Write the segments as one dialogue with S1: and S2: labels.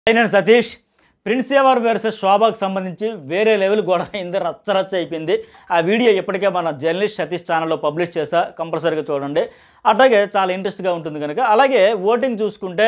S1: నేను Satish Prince Yawar versus శోభాకు సంబంధించి వేరే లెవెల్ గొడవ అయింది రచ్చరచ్చ అయిపోయింది ఆ వీడియో ఇప్పటికే మన జర్నలిస్ట్ సతీష్ ఛానల్లో పబ్లిష్ చేసా కంపల్సరీగా చూడండి అట్లాగే చాలా ఇంట్రెస్ట్గా ఉంటుంది కనుక అలాగే ఓటింగ్ చూసుకుంటే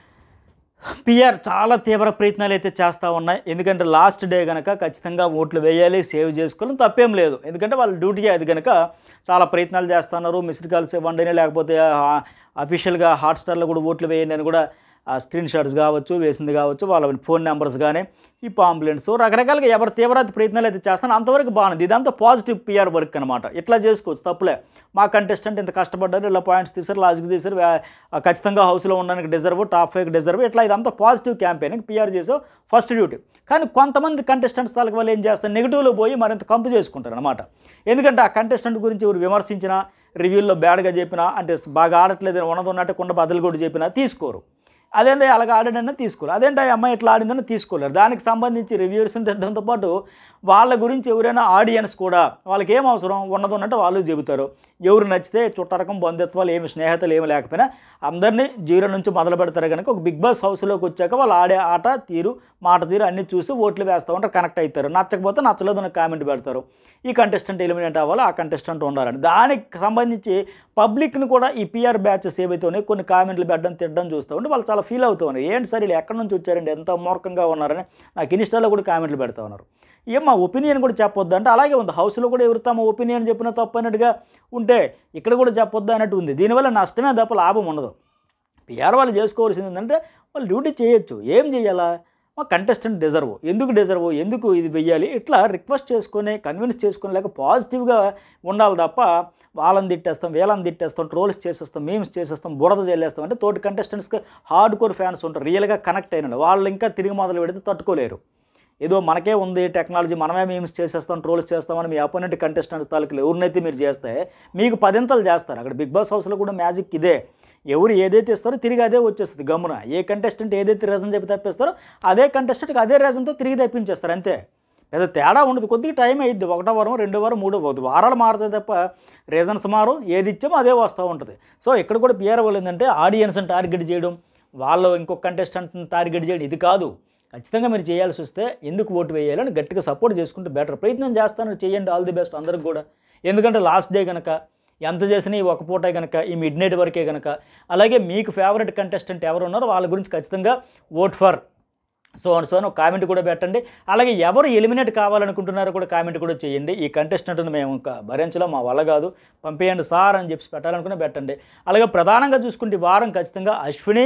S1: పిఆర్ చాలా తీవ్ర ప్రయత్నాలు అయితే చేస్తూ ఉన్నాయి ఎందుకంటే లాస్ట్ డే కనుక ఖచ్చితంగా ఓట్లు వేయాలి సేవ్ చేసుకోవడం తప్పేం లేదు ఎందుకంటే వాళ్ళ డ్యూటీ అది కనుక చాలా ప్రయత్నాలు చేస్తున్నారు మిస్డ్ కాల్స్ ఇవ్వండి లేకపోతే అఫీషియల్గా హాట్స్టార్లో కూడా ఓట్లు వేయండి అని కూడా ఆ స్క్రీన్ షాట్స్ కావచ్చు వేసింది కావచ్చు వాళ్ళ ఫోన్ నెంబర్స్ కానీ ఈ పాంప్లెంట్స్ రకరకాలుగా ఎవరు తీవ్రత ప్రయత్నాలు అయితే చేస్తాను అంతవరకు బాగుంది ఇదంతా పాజిటివ్ పిఆర్ వర్క్ అనమాట ఇట్లా చేసుకోవచ్చు తప్పులే మా కంటెస్టెంట్ ఇంత కష్టపడ్డారు ఇలా పాయింట్స్ తీసారు లాస్ట్కి తీసారు వా- ఆ ఖచ్చితంగా హౌస్లో ఉండడానికి డిజర్వ్ టాప్ ఫైవ్ డిజర్వ్ ఇట్లా ఇదంతా పాజిటివ్ క్యాంపెయిన్ పిఆర్ చేసావు ఫస్ట్ డ్యూటీ కానీ కొంతమంది కంటెస్టెంట్స్ తాలూకు వాళ్ళు ఏం చేస్తారు నెగిటివ్లో పోయి మరింత కంపు చేసుకుంటారు అనమాట ఎందుకంటే ఆ కంటెస్టెంట్ గురించి ఎవరు విమర్శించినా రివ్యూల్లో బ్యాడ్గా చెప్పినా అంటే బాగా ఆడట్లేదు ఉన్నది ఉన్నట్టు కుండ బదులు కూడా చెప్పినా తీసుకోరు అదేందో అలాగ ఆడాడన్నా తీసుకోరు అదేంటి ఆ అమ్మాయి ఇట్లా ఆడిందని తీసుకోలేరు దానికి సంబంధించి రివ్యూస్ తిట్టడంతో పాటు వాళ్ళ గురించి ఎవరైనా ఆడియన్స్ కూడా వాళ్ళకి ఏం అవసరం ఉన్నది ఉన్నట్టు వాళ్ళు చెబుతారు ఎవరు నచ్చితే చుట్టరకం బంధుత్వాలు ఏమి స్నేహితులు ఏమి లేకపోయినా అందరినీ జీరో నుంచి మొదలు పెడతారు కనుక ఒక బిగ్ బాస్ హౌస్లోకి వచ్చాక వాళ్ళు ఆడే ఆట తీరు మాట తీరు అన్నీ చూసి ఓట్లు వేస్తూ ఉంటారు కనెక్ట్ అవుతారు నచ్చకపోతే నచ్చలేదు అని కామెంట్ పెడతారు ఈ కంటెస్టెంట్ ఎలిమినేట్ అవ్వాలి ఆ కంటెస్టెంట్ ఉండాలని దానికి సంబంధించి పబ్లిక్ని కూడా ఈ పిఆర్ బ్యాచెస్ ఏవైతే ఉన్నాయో కొన్ని కామెంట్లు పెట్టడం తిట్టడం చూస్తూ ఉంటే వాళ్ళు చాలా ఫీల్ అవుతూ ఉన్నారు ఏంటి సార్ వీళ్ళు ఎక్కడి నుంచి వచ్చారండి ఎంత మూర్ఖంగా ఉన్నారని నాకు ఇన్స్టాలో కూడా కామెంట్లు పెడతా ఉన్నారు ఏం మా ఒపీనియన్ కూడా చెప్పొద్దు అంటే అలాగే ఉంది హౌస్లో కూడా ఎవరు తమ ఒపీనియన్ చెప్పినా తప్పు అన్నట్టుగా ఉంటే ఇక్కడ కూడా చెప్పొద్దు అన్నట్టు ఉంది దీనివల్ల నష్టమే తప్ప లాభం ఉండదు పిఆర్ వాళ్ళు చేసుకోవాల్సింది ఏంటంటే వాళ్ళు డ్యూటీ చేయొచ్చు ఏం చేయాలా మా కంటెస్టెంట్ డిజర్వ్ ఎందుకు డిజర్వ్ ఎందుకు ఇది వెయ్యాలి ఇట్లా రిక్వెస్ట్ చేసుకొని కన్విన్స్ చేసుకొని లేక పాజిటివ్గా ఉండాలి తప్ప వాళ్ళని తిట్టేస్తాం వీళ్ళని తిట్టేస్తాం ట్రోల్స్ చేసేస్తాం మేమ్స్ చేసేస్తాం బురద జల్లేస్తాం అంటే తోటి కంటెస్టెంట్స్కి హార్డ్ కోర్ ఫ్యాన్స్ ఉంటారు రియల్గా కనెక్ట్ అయిన వాళ్ళు. వాళ్ళు ఇంకా తిరిగి మొదలు పెడితే తట్టుకోలేరు ఏదో మనకే ఉంది టెక్నాలజీ మనమే మేమ్స్ చేసేస్తాం ట్రోల్స్ చేస్తామని మీ అపోనెంట్ కంటెస్టెంట్ తాలూకులు ఎవరినైతే మీరు చేస్తే మీకు పదింతలు చేస్తారు అక్కడ బిగ్ బాస్ హౌస్లో కూడా మ్యాజిక్ ఇదే ఎవరు ఏదైతే ఇస్తారో తిరిగి అదే వచ్చేస్తుంది గమ్మున ఏ కంటెస్టెంట్ ఏదైతే రీజన్ చెప్పి తప్పిస్తారో అదే కంటెస్టెంట్కి అదే రీజన్తో తిరిగి తెప్పించేస్తారు అంతే పెద్ద తేడా ఉండదు కొద్దిగా టైం అయ్యిద్ది ఒకటో వారం రెండో వారం మూడో వారం వారాలు మారుతాయి తప్ప రీజన్స్ మారు ఏది ఇచ్చామో అదే వస్తూ ఉంటుంది సో ఇక్కడ కూడా పిఆర్ వాళ్ళు ఏంటంటే ఆడియన్స్ని టార్గెట్ చేయడం వాళ్ళు ఇంకొక కంటెస్టెంట్ని టార్గెట్ చేయడం ఇది కాదు ఖచ్చితంగా మీరు చేయాల్సి వస్తే ఎందుకు ఓటు వేయాలని గట్టిగా సపోర్ట్ చేసుకుంటే బెటర్ ప్రయత్నం చేస్తాను చేయండి ఆల్ ది బెస్ట్ అందరికి కూడా ఎందుకంటే లాస్ట్ డే కనుక ఎంత చేసినా ఈ ఒక పూటే కనుక ఈ మిడ్ నైట్ వరకే కనుక అలాగే మీకు ఫేవరెట్ కంటెస్టెంట్ ఎవరు ఉన్నారో వాళ్ళ గురించి ఖచ్చితంగా vote for so and so అని ఒక కామెంట్ కూడా పెట్టండి అలాగే ఎవరు ఎలిమినేట్ కావాలనుకుంటున్నారో కూడా కామెంట్ కూడా చేయండి ఈ కంటెస్టెంట్ని మేము ఇంకా భరించలేం మా వల్ల కాదు పంపేయండి సార్ అని చెప్పి పెట్టాలనుకునే పెట్టండి అలాగే ప్రధానంగా చూసుకుంటే ఈ వారం ఖచ్చితంగా అశ్విని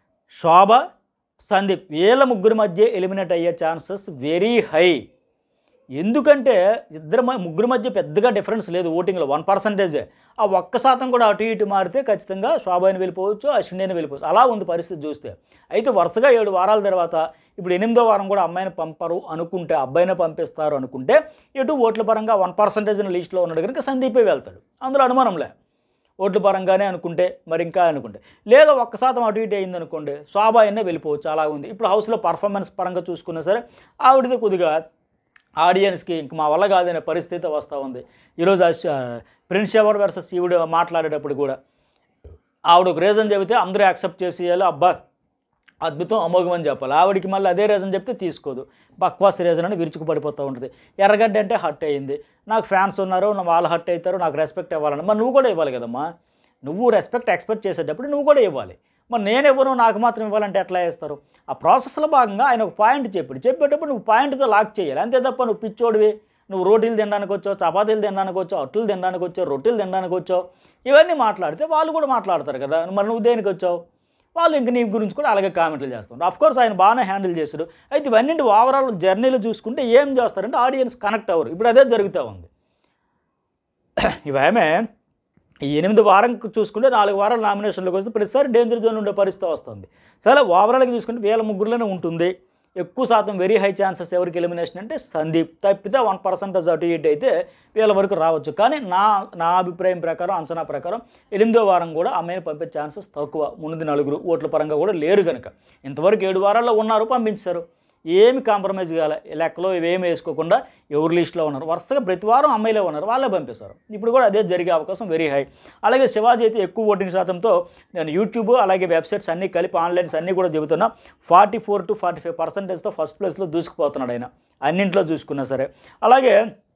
S1: శోభ సందీప్ వీళ్ళ ముగ్గురు మధ్య ఎలిమినేట్ అయ్యే ఛాన్సెస్ వెరీ హై ఎందుకంటే ఇద్దరు మ- ముగ్గురు మధ్య పెద్దగా డిఫరెన్స్ లేదు ఓటింగ్లో వన్ పర్సంటేజే ఆ ఒక్క శాతం కూడా అటు ఇటు మారితే ఖచ్చితంగా శోభాని వెళ్ళిపోవచ్చు అశ్విని అయినా వెళ్ళిపోవచ్చు అలా ఉంది పరిస్థితి చూస్తే అయితే వరుసగా ఏడు వారాల తర్వాత ఇప్పుడు ఎనిమిదో వారం కూడా అమ్మాయిని పంపరు అనుకుంటే అబ్బాయిని పంపిస్తారు అనుకుంటే ఇటు ఓట్ల పరంగా వన్ పర్సంటేజ్ లిస్ట్లో ఉన్నాడు కనుక సందీపే వెళ్తాడు అందులో అనుమానంలే ఓట్ల పరంగానే అనుకుంటే మరి ఇంకా అనుకుంటే లేదా ఒక్క శాతం అటు ఇటు అయింది అనుకోండి శోభ అయినా వెళ్ళిపోవచ్చు అలా ఉంది ఇప్పుడు హౌస్లో పర్ఫార్మెన్స్ పరంగా చూసుకున్నా సరే ఆవిడది కొద్దిగా ఆడియన్స్కి ఇంక మా వల్ల కాదనే పరిస్థితి వస్తూ ఉంది ఈరోజు అశ్- ప్రిన్స్ ఎవర్ వర్సెస్ ఈవిడ మాట్లాడేటప్పుడు కూడా ఆవిడ ఒక రీజన్ చెబితే అందరూ యాక్సెప్ట్ చేసేయాలి అబ్బా అద్భుతం అమోఘం అని చెప్పాలి ఆవిడికి మళ్ళీ అదే రీజన్ చెప్తే తీసుకోదు బక్వాస్ రీజన్ అని విరుచుకు పడిపోతూ ఉంటుంది ఎర్రగడ్డ అంటే హర్ట్ అయ్యింది నాకు ఫ్యాన్స్ ఉన్నారు నా వాళ్ళు హర్ట్ అవుతారు నాకు రెస్పెక్ట్ ఇవ్వాలని మరి నువ్వు కూడా ఇవ్వాలి కదమ్మా నువ్వు రెస్పెక్ట్ ఎక్స్పెక్ట్ చేసేటప్పుడు నువ్వు కూడా ఇవ్వాలి మరి నేను ఇవ్వను నాకు మాత్రం ఇవ్వాలంటే ఎట్లా చేస్తారు ఆ ప్రాసెస్లో భాగంగా ఆయన ఒక పాయింట్ చెప్పాడు చెప్పేటప్పుడు నువ్వు పాయింట్తో లాక్ చేయాలి అంతే తప్ప నువ్వు పిచ్చోడివి నువ్వు రోటీలు తినడానికి వచ్చావు చపాతీలు తినడానికి వచ్చావు అట్టులు తినడానికి వచ్చావు రొట్టెలు తినడానికి వచ్చావు ఇవన్నీ మాట్లాడితే వాళ్ళు కూడా మాట్లాడతారు కదా మరి నువ్వు దేనికి వచ్చావు వాళ్ళు ఇంక నీ గురించి కూడా అలాగే కామెంట్లు చేస్తారు అఫ్ కోర్స్ ఆయన బాగానే హ్యాండిల్ చేశాడు అయితే ఇవన్నీ ఓవరాల్ జర్నీలు చూసుకుంటే ఏం చేస్తారంటే ఆడియన్స్ కనెక్ట్ అవ్వరు ఇప్పుడు అదే జరుగుతూ ఉంది ఇవేమే ఈ ఎనిమిది వారం చూసుకుంటే నాలుగు వారాలు నామినేషన్లోకి వస్తే ప్రతిసారి డేంజర్ జోన్ ఉండే పరిస్థితి వస్తుంది సరే ఓవరాల్గా చూసుకుంటే వేల ముగ్గురులోనే ఉంటుంది ఎక్కువ శాతం వెరీ హై ఛాన్సెస్ ఎవరికి ఎలిమినేషన్ అంటే సందీప్ తప్పితే వన్ పర్సెంటేజ్ అటు ఇటు అయితే వీళ్ళ వరకు రావచ్చు కానీ నా నా అభిప్రాయం ప్రకారం అంచనా ప్రకారం ఎనిమిదో వారం కూడా అమ్మాయిని పంపే ఛాన్సెస్ తక్కువ ముందు నలుగురు ఓట్ల పరంగా కూడా లేరు కనుక ఇంతవరకు ఏడు వారాల్లో ఉన్నారు పంపించారు ఏమి కాంప్రమైజ్ కాలే లెక్కలో ఇవేమి వేసుకోకుండా ఎవరు లిస్ట్లో ఉన్నారు వరుసగా ప్రతి వారం అమ్మాయిలే ఉన్నారు వాళ్ళే పంపిస్తారు ఇప్పుడు కూడా అదే జరిగే అవకాశం వెరీ హై అలాగే శివాజీ అయితే ఎక్కువ ఓటింగ్ శాతంతో నేను యూట్యూబ్ అలాగే వెబ్సైట్స్ అన్నీ కలిపి ఆన్లైన్స్ అన్నీ కూడా చెబుతున్నా forty four to forty five పర్సెంటేజ్తో ఫస్ట్ ప్లేస్లో దూసుకుపోతున్నాడు ఆయన అన్నింట్లో చూసుకున్నా సరే అలాగే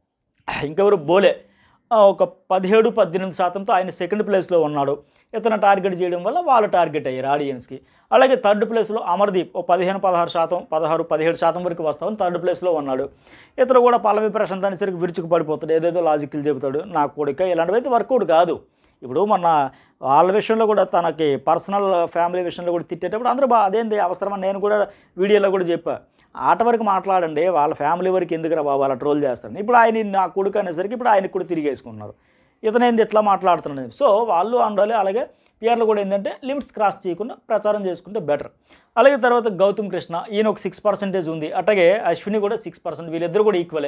S1: ఇంకెవరు బోలే ఆ, ఒక పదిహేడు పద్దెనిమిది శాతంతో ఆయన సెకండ్ ప్లేస్లో ఉన్నాడు ఇతను టార్గెట్ చేయడం వల్ల వాళ్ళు టార్గెట్ అయ్యారు ఆడియన్స్కి అలాగే థర్డ్ ప్లేస్లో అమర్దీప్ ఓ పదిహేను పదహారు శాతం పదహారు పదిహేడు శాతం వరకు వస్తామని థర్డ్ ప్లేస్లో ఉన్నాడు ఇతను కూడా పల్లవి ప్రశాంత్ అనేసరికి విరుచుకు పడిపోతాడు ఏదేదో లాజిక్లు చెబుతాడు నా కొడుక ఇలాంటివి అయితే వర్కౌట్ కాదు ఇప్పుడు మొన్న వాళ్ళ విషయంలో కూడా తనకి పర్సనల్ ఫ్యామిలీ విషయంలో కూడా తిట్టేటప్పుడు అందరూ బా అదేంది అవసరమని నేను కూడా వీడియోలో కూడా చెప్పా ఆట వరకు మాట్లాడండి వాళ్ళ ఫ్యామిలీ వరకు ఎందుకురా బాబు అలా ట్రోల్ చేస్తాను ఇప్పుడు ఆయన నా కొడుకు అనేసరికి ఇప్పుడు ఆయనకు కూడా తిరిగేసుకున్నారు ఇతను ఏంది ఎట్లా మాట్లాడుతున్నాడు సో వాళ్ళు ఉండాలి అలాగే పిఆర్లు కూడా ఏంటంటే లిమిట్స్ క్రాస్ చేయకుండా ప్రచారం చేసుకుంటే బెటర్ అలాగే తర్వాత గౌతమ్ కృష్ణ ఈయన ఒక సిక్స్ పర్సెంటేజ్ ఉంది అట్లాగే అశ్విని కూడా సిక్స్ పర్సెంట్ వీళ్ళిద్దరు కూడా ఈక్వలే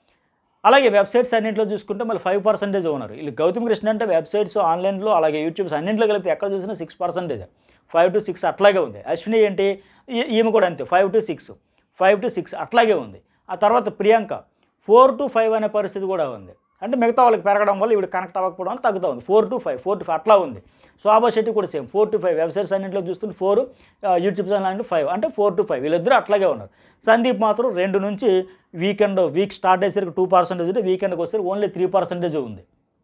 S1: అలాగే వెబ్సైట్స్ అన్నింటిలో చూసుకుంటే మళ్ళీ ఫైవ్ పర్సెంటేజ్ ఉన్నారు వీళ్ళు గౌతమ్ కృష్ణ అంటే వెబ్సైట్స్ ఆన్లైన్లో అలాగే యూట్యూబ్స్ అన్నింటిలో కలిపితే ఎక్కడ చూసినా six percentage five to six అట్లాగే ఉంది అశ్విని ఏంటి ఈ- ఈమె కూడా అంతే five to six five to six అట్లాగే ఉంది ఆ తర్వాత ప్రియాంక ఫోర్ టు ఫైవ్ అనే పరిస్థితి కూడా ఉంది అంటే మిగతా వాళ్ళకి పెరగడం వల్ల ఇవి కనెక్ట్ అవ్వకపోవడం వల్ల తగ్గుతూ ఉంది four to five four to five అట్లా ఉంది శోభా శెట్టి కూడా same four to five websites అన్నింటిలో చూస్తుంటే ఫోర్ యూట్యూబ్ ఛానల్ అంటే ఫైవ్ అంటే ఫోర్ టు ఫైవ్ వీళ్ళిద్దరూ అట్లాగే ఉన్నారు సందీప్ మాత్రం రెండు నుంచి వీకెండ్ వీక్ స్టార్ట్ అయ్యేసరికి టూ పర్సెంటేజ్ ఉంటే వీకెండ్కి వచ్చేసరికి ఓన్లీ త్రీ పర్సెంటేజ్ ఉంది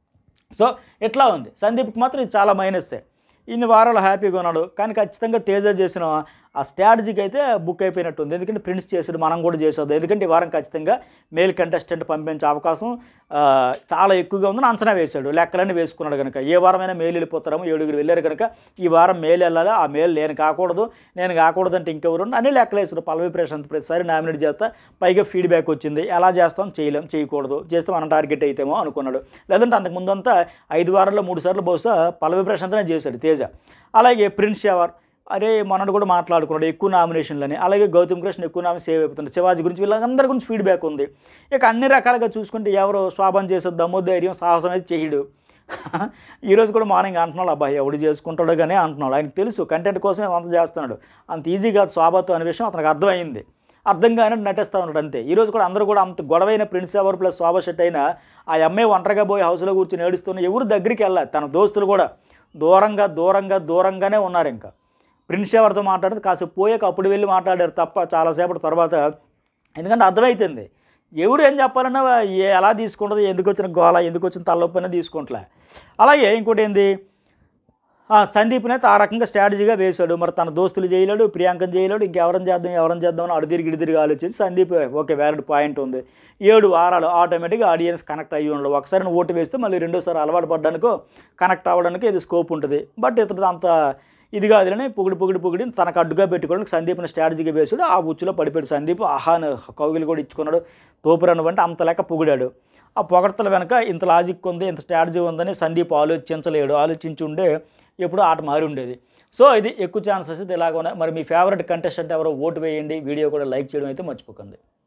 S1: సో ఎట్లా ఉంది సందీప్కి మాత్రం ఇది చాలా మైనస్సే ఇన్ని వారాలు హ్యాపీగా ఉన్నాడు కానీ ఖచ్చితంగా తేజ చేసిన ఆ స్ట్రాటజీకి అయితే బుక్ అయిపోయినట్టు ఉంది ఎందుకంటే ప్రింట్స్ చేసాడు మనం కూడా చేసేది ఎందుకంటే ఈ వారం ఖచ్చితంగా మేల్ కంటెస్టెంట్ పంపించే అవకాశం ఆ, చాలా ఎక్కువగా ఉందని అంచనా వేశాడు లెక్కలన్నీ వేసుకున్నాడు కనుక ఏ వారమైనా మేలు వెళ్ళిపోతారేమో ఏడుగురు వెళ్ళారు కనుక ఈ వారం మేలు వెళ్ళాలి ఆ మేలు నేను కాకూడదు నేను కాకూడదు అంటే ఇంకెవరు అన్ని లెక్కలు వేసాడు పల్లవి ప్రశాంత్ ప్రతిసారి నామినేట్ చేస్తా పైగా ఫీడ్బ్యాక్ వచ్చింది ఎలా చేస్తాం చేయలేం చేయకూడదు చేస్తే మనం టార్గెట్ అయితేమో అనుకున్నాడు లేదంటే అంతకు ముందంతా ఐదు వారాల్లో మూడు సార్లు బహుశా పల్లవి ప్రశాంతనే చేశాడు తేజ అలాగే ప్రిన్స్ షవర్ అరే మనడు కూడా మాట్లాడుకున్నాడు ఎక్కువ నామినేషన్లని అలాగే గౌతమ్ కృష్ణ ఎక్కువ నామి సేవ్ అయిపోతుంది శివాజీ గురించి వీళ్ళందరి గురించి ఫీడ్బ్యాక్ ఉంది ఇక అన్ని రకాలుగా చూసుకుంటే ఎవరు శోభం చేసే దమ్ము ధైర్యం సాహసం అయితే చేయడు ఈరోజు కూడా మార్నింగ్ అంటున్నాడు అబ్బాయి ఎవడు చేసుకుంటాడో కానీ అంటున్నాడు ఆయనకు తెలుసు కంటెంట్ కోసమే అంత చేస్తున్నాడు అంత ఈజీ కాదు శోభతో అనే విషయం అతనికి అర్థమైంది అర్థం కానీ నటిస్తూ ఉన్నాడు అంతే ఈరోజు కూడా అందరూ కూడా అంత గొడవైన ప్రిన్స్ ఎవర్ ప్లస్ శోభ షెట్ అయినా ఆ అమ్మాయి ఒంటరిగా పోయి హౌస్లో కూర్చొని ఏడుస్తున్న ఎవరు దగ్గరికి వెళ్ళాలి తన దోస్తులు కూడా దూరంగా దూరంగా దూరంగానే ఉన్నారు ఇంకా ప్రిన్స్ ఎవరితో మాట్లాడితే కాసేపు పోయాక అప్పుడు వెళ్ళి మాట్లాడారు తప్ప చాలాసేపటి తర్వాత ఎందుకంటే అర్థమవుతుంది ఎవరు ఏం చెప్పాలన్నా ఏ ఎలా తీసుకుంటుంది ఎందుకు వచ్చిన గోల ఎందుకు వచ్చిన తలనొప్పి అనేది తీసుకుంటలే అలాగే ఇంకోటి ఏంది ఆ, సందీప్ని అయితే ఆ రకంగా స్ట్రాటజీగా వేశాడు మరి తన దోస్తులు చేయలేడు ప్రియాంకను చేయలేడు ఇంకెవరం చేద్దాం ఎవరం చేద్దాం అని అడిదిరిగి ఇడిదిరిగి ఆలోచించి సందీప్ ఓకే వ్యాలిడ్ పాయింట్ ఉంది ఏడు వారాలు ఆటోమేటిక్గా ఆడియన్స్ కనెక్ట్ అయ్యి ఉండడు ఒకసారి నువ్వు ఓటు వేస్తే మళ్ళీ రెండోసారి అలవాటు పడ్డానికో కనెక్ట్ అవ్వడానికి ఇది స్కోప్ ఉంటుంది బట్ ఇతడు అంత ఇది కాదులని పొగిడి పొగిడి పొగిడి తనకు అడ్డుగా పెట్టుకోవడానికి సందీప్ని స్ట్రాటజీగా వేసాడు ఆ ఉచ్చులో పడిపోయాడు సందీప్ ఆహాను కౌగిలు కూడా ఇచ్చుకున్నాడు తోపురను అంటే అంత లెక్క పొగిడాడు ఆ పొగడతల వెనక ఇంత లాజిక్ ఉంది ఇంత స్ట్రాటజీ ఉందని సందీప్ ఆలోచించలేడు ఆలోచించి ఉండే ఎప్పుడు ఆట మారి ఉండేది సో ఇది ఎక్కువ ఛాన్సెస్ అయితే ఇలాగ ఉన్నాయి మరి మీ ఫేవరెట్ కంటెస్టెంట్ ఎవరో ఓటు వేయండి వీడియో కూడా లైక్ చేయడం అయితే మర్చిపోకండి